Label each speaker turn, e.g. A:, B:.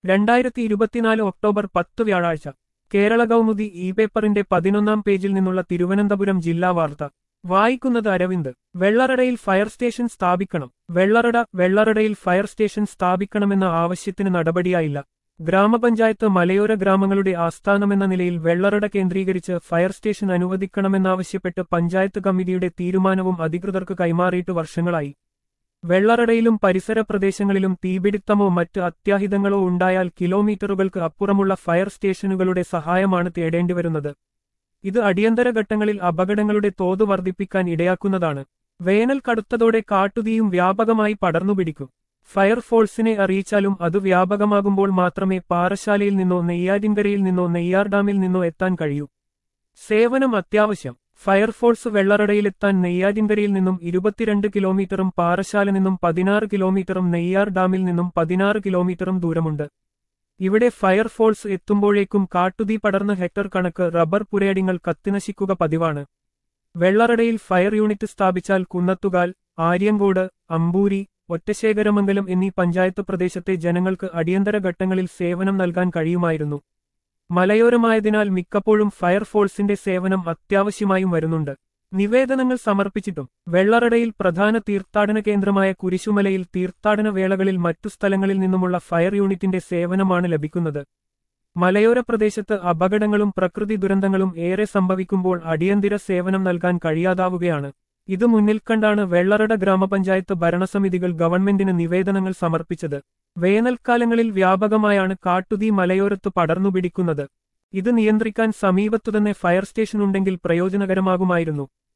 A: രണ്ടായിരത്തി ഇരുപത്തിനാല് ഒക്ടോബർ പത്ത് വ്യാഴാഴ്ച കേരള കൗമുദി ഇ പേപ്പറിന്റെ പതിനൊന്നാം പേജിൽ നിന്നുള്ള തിരുവനന്തപുരം ജില്ലാ വാർത്ത വായിക്കുന്നത് അരവിന്ദ് വെള്ളറടയിൽ ഫയർ സ്റ്റേഷൻ സ്ഥാപിക്കണം വെള്ളറട വെള്ളറടയിൽ ഫയർ സ്റ്റേഷൻ സ്ഥാപിക്കണമെന്ന ആവശ്യത്തിന് നടപടിയായില്ല ഗ്രാമപഞ്ചായത്ത് മലയോര ഗ്രാമങ്ങളുടെ ആസ്ഥാനമെന്ന നിലയിൽ വെള്ളറട കേന്ദ്രീകരിച്ച് ഫയർ സ്റ്റേഷൻ അനുവദിക്കണമെന്നാവശ്യപ്പെട്ട് പഞ്ചായത്ത് കമ്മിറ്റിയുടെ തീരുമാനവും അധികൃതർക്ക് കൈമാറിയിട്ട് വർഷങ്ങളായി വെള്ളറടയിലും പരിസര പ്രദേശങ്ങളിലും തീപിടുത്തമോ മറ്റ് അത്യാഹിതങ്ങളോ ഉണ്ടായാൽ കിലോമീറ്ററുകൾക്ക് അപ്പുറമുള്ള ഫയർ സ്റ്റേഷനുകളുടെ സഹായമാണ് തേടേണ്ടിവരുന്നത് ഇത് അടിയന്തര ഘട്ടങ്ങളിൽ അപകടങ്ങളുടെ തോത് വർദ്ധിപ്പിക്കാൻ ഇടയാക്കുന്നതാണ് വേനൽ കടുത്തതോടെ കാട്ടുതീയും വ്യാപകമായി പടർന്നുപിടിക്കും ഫയർഫോഴ്സിനെ അറിയിച്ചാലും അത് വ്യാപകമാകുമ്പോൾ മാത്രമേ പാറശാലയിൽ നിന്നോ നെയ്യാറ്റിൻകരയിൽ നിന്നോ നെയ്യാർ ഡാമിൽ നിന്നോ എത്താൻ കഴിയൂ സേവനം അത്യാവശ്യം ഫയർഫോഴ്സ് വെള്ളറടയിലെത്താൻ നെയ്യാറ്റിൻകരയിൽ നിന്നും ഇരുപത്തിരണ്ട് കിലോമീറ്ററും പാറശാല നിന്നും പതിനാറ് കിലോമീറ്ററും നെയ്യാർ ഡാമിൽ നിന്നും പതിനാറ് കിലോമീറ്ററും ദൂരമുണ്ട് ഇവിടെ ഫയർഫോഴ്സ് എത്തുമ്പോഴേക്കും കാട്ടുതീ പടർന്ന ഹെക്ടർ കണക്ക് റബ്ബർ പുരയടിങ്ങൾ കത്തിനശിക്കുക പതിവാണ് വെള്ളറടയിൽ ഫയർ യൂണിറ്റ് സ്ഥാപിച്ചാൽ കുന്നത്തുകാൽ ആര്യങ്കോട് അമ്പൂരി ഒറ്റശേഖരമംഗലം എന്നീ പഞ്ചായത്ത് പ്രദേശത്തെ ജനങ്ങൾക്ക് അടിയന്തര ഘട്ടങ്ങളിൽ സേവനം നൽകാൻ കഴിയുമായിരുന്നു മലയോരമായതിനാൽ മിക്കപ്പോഴും ഫയർഫോഴ്സിന്റെ സേവനം അത്യാവശ്യമായും വരുന്നുണ്ട് നിവേദനങ്ങൾ സമർപ്പിച്ചിട്ടും വെള്ളറടയിൽ പ്രധാന തീർത്ഥാടന കേന്ദ്രമായ കുരിശുമലയിൽ തീർത്ഥാടന വേളകളിൽ മറ്റു സ്ഥലങ്ങളിൽ നിന്നുമുള്ള ഫയർ യൂണിറ്റിന്റെ സേവനമാണ് ലഭിക്കുന്നത് മലയോര പ്രദേശത്ത് അപകടങ്ങളും പ്രകൃതി ദുരന്തങ്ങളും ഏറെ സംഭവിക്കുമ്പോൾ അടിയന്തര സേവനം നൽകാൻ കഴിയാതാവുകയാണ് ഇത് മുന്നിൽ കണ്ടാണ് വെള്ളറട ഗ്രാമപഞ്ചായത്ത് ഭരണസമിതികൾ ഗവൺമെന്റിന് നിവേദനങ്ങൾ സമർപ്പിച്ചത് വേനൽക്കാലങ്ങളിൽ വ്യാപകമായാണ് കാട്ടുതീ മലയോരത്ത് പടർന്നുപിടിക്കുന്നത് ഇത് നിയന്ത്രിക്കാൻ സമീപത്തുതന്നെ ഫയർ സ്റ്റേഷൻ ഉണ്ടെങ്കിൽ പ്രയോജനകരമാകുമായിരുന്നു